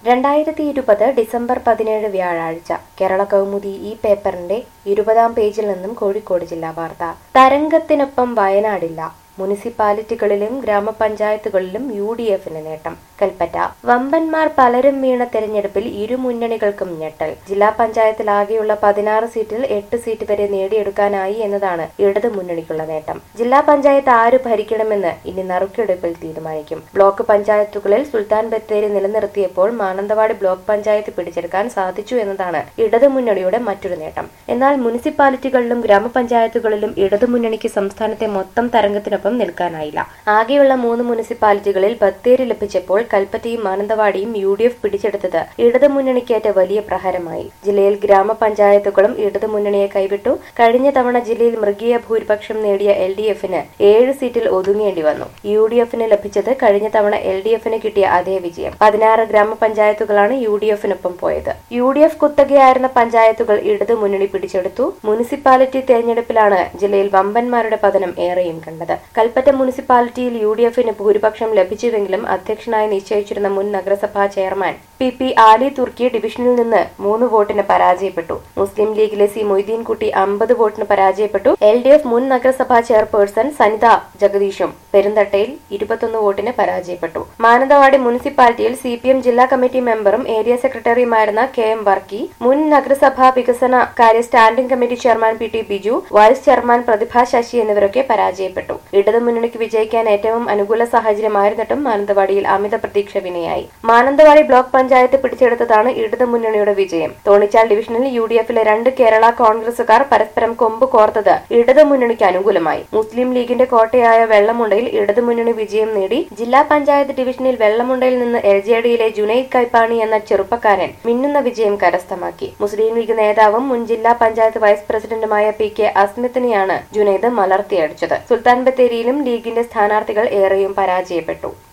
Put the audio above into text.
രണ്ടായിരത്തി ഇരുപത് ഡിസംബർ പതിനേഴ് വ്യാഴാഴ്ച കേരള കൗമുദി ഈ പേപ്പറിന്റെ ഇരുപതാം പേജിൽ നിന്നും കോഴിക്കോട് ജില്ലാ വാർത്ത തരംഗത്തിനൊപ്പം വയനാടില്ല മുനിസിപ്പാലിറ്റികളിലും ഗ്രാമപഞ്ചായത്തുകളിലും യു ഡി എഫിന് നേട്ടം കൽപ്പറ്റ വമ്പന്മാർ പലരും വീണ തെരഞ്ഞെടുപ്പിൽ ഇരു മുന്നണികൾക്കും ഞെട്ടൽ ജില്ലാ പഞ്ചായത്തിലാകെയുള്ള പതിനാറ് സീറ്റിൽ എട്ട് സീറ്റ് വരെ നേടിയെടുക്കാനായി എന്നതാണ് ഇടതു മുന്നണിക്കുള്ള നേട്ടം ജില്ലാ പഞ്ചായത്ത് ആര് ഭരിക്കണമെന്ന് ഇനി നറുക്കെടുപ്പിൽ തീരുമാനിക്കും ബ്ലോക്ക് പഞ്ചായത്തുകളിൽ സുൽത്താൻ ബത്തേരി നിലനിർത്തിയപ്പോൾ മാനന്തവാടി ബ്ലോക്ക് പഞ്ചായത്ത് പിടിച്ചെടുക്കാൻ സാധിച്ചു എന്നതാണ് ഇടതു മുന്നണിയുടെ മറ്റൊരു നേട്ടം എന്നാൽ മുനിസിപ്പാലിറ്റികളിലും ഗ്രാമപഞ്ചായത്തുകളിലും ഇടതു മുന്നണിക്ക് സംസ്ഥാനത്തെ മൊത്തം തരംഗത്തിനൊപ്പം നിൽക്കാനായില്ല ആകെയുള്ള മൂന്ന് മുനിസിപ്പാലിറ്റികളിൽ ബത്തേരി ലഭിച്ചപ്പോൾ കൽപ്പറ്റയും മാനന്തവാടിയും യു ഡി എഫ് പിടിച്ചെടുത്തത് ഇടതു മുന്നണിക്കേറ്റ വലിയ പ്രഹരമായി ജില്ലയിൽ ഗ്രാമപഞ്ചായത്തുകളും ഇടതു മുന്നണിയെ കൈവിട്ടു കഴിഞ്ഞ തവണ ജില്ലയിൽ മൃഗീയ ഭൂരിപക്ഷം നേടിയ എൽ ഡി എഫിന് ഏഴ് സീറ്റിൽ ഒതുങ്ങേണ്ടി വന്നു യു ഡി എഫിന് ലഭിച്ചത് കഴിഞ്ഞ തവണ എൽ ഡി എഫിന് കിട്ടിയ അതേ വിജയം പതിനാറ് ഗ്രാമപഞ്ചായത്തുകളാണ് യു ഡി എഫിനൊപ്പം പോയത് യു ഡി എഫ് കുത്തകയായിരുന്ന പഞ്ചായത്തുകൾ ഇടതു മുന്നണി പിടിച്ചെടുത്തു മുനിസിപ്പാലിറ്റി തെരഞ്ഞെടുപ്പിലാണ് ജില്ലയിൽ വമ്പന്മാരുടെ പതനം ഏറെയും കണ്ടത് കൽപ്പറ്റ മുനിസിപ്പാലിറ്റിയിൽ യു ഡി എഫിന് ഭൂരിപക്ഷം ലഭിച്ചുവെങ്കിലും അധ്യക്ഷനായി നിശ്ചയിച്ചിരുന്ന മുൻ നഗരസഭാ chairman P P Ali Thurkki ഡിവിഷനിൽ നിന്ന് മൂന്ന് വോട്ടിന് പരാജയപ്പെട്ടു മുസ്ലിം ലീഗിലെ സി മൊയ്തീൻകുട്ടി അമ്പത് വോട്ടിന് പരാജയപ്പെട്ടു എൽ ഡി എഫ് മുൻ നഗരസഭാ ചെയർപേഴ്സൺ സനിത ജഗദീഷും പെരുന്തട്ടയിൽ ഇരുപത്തൊന്ന് വോട്ടിന് പരാജയപ്പെട്ടു മാനന്തവാടി മുനിസിപ്പാലിറ്റിയിൽ സി പി എം ജില്ലാ കമ്മിറ്റി മെമ്പറും ഏരിയ സെക്രട്ടറിയുമായിരുന്ന കെ എം വർക്കി മുൻ നഗരസഭാ വികസന കാര്യ standing committee chairman P T Biju vice chairman Prathibha Sasi എന്നിവരൊക്കെ പരാജയപ്പെട്ടു ഇടതുമുന്നണിക്ക് വിജയിക്കാൻ ഏറ്റവും അനുകൂല സാഹചര്യമായിരുന്നിട്ടും മാനന്തവാടിയിൽ അമിത പ്രതീക്ഷ വിനയായി മാനന്തവാടി ബ്ലോക്ക് പഞ്ചായത്ത് പിടിച്ചെടുത്തതാണ് ഇടതുമുന്നണിയുടെ വിജയം തോണിച്ചാൽ ഡിവിഷനിൽ യു ഡി എഫിലെ രണ്ട് കേരള കോൺഗ്രസുകാർ പരസ്പരം കൊമ്പ് കോർത്തത് ഇടതുമുന്നണിക്ക് അനുകൂലമായി മുസ്ലിം ലീഗിന്റെ കോട്ടയായ വെള്ളമുണ്ടയിൽ ഇടതുമുന്നണി വിജയം നേടി ജില്ലാ പഞ്ചായത്ത് ഡിവിഷനിൽ വെള്ളമുണ്ടയിൽ നിന്ന് എൽ ജെ ഡിയിലെ ജുനൈദ് കൈപ്പാണി എന്ന ചെറുപ്പക്കാരൻ മിന്നുന്ന വിജയം കരസ്ഥമാക്കി മുസ്ലിം ലീഗ് നേതാവും മുൻ ജില്ലാ പഞ്ചായത്ത് വൈസ് പ്രസിഡന്റുമായ പി കെ അസ്മിത്തിനെയാണ് ജുനൈദ് മലർത്തിയടിച്ചത് സുൽത്താൻ ബത്തേരിയിലും ലീഗിന്റെ സ്ഥാനാർത്ഥികൾ ഏറെയും പരാജയപ്പെട്ടു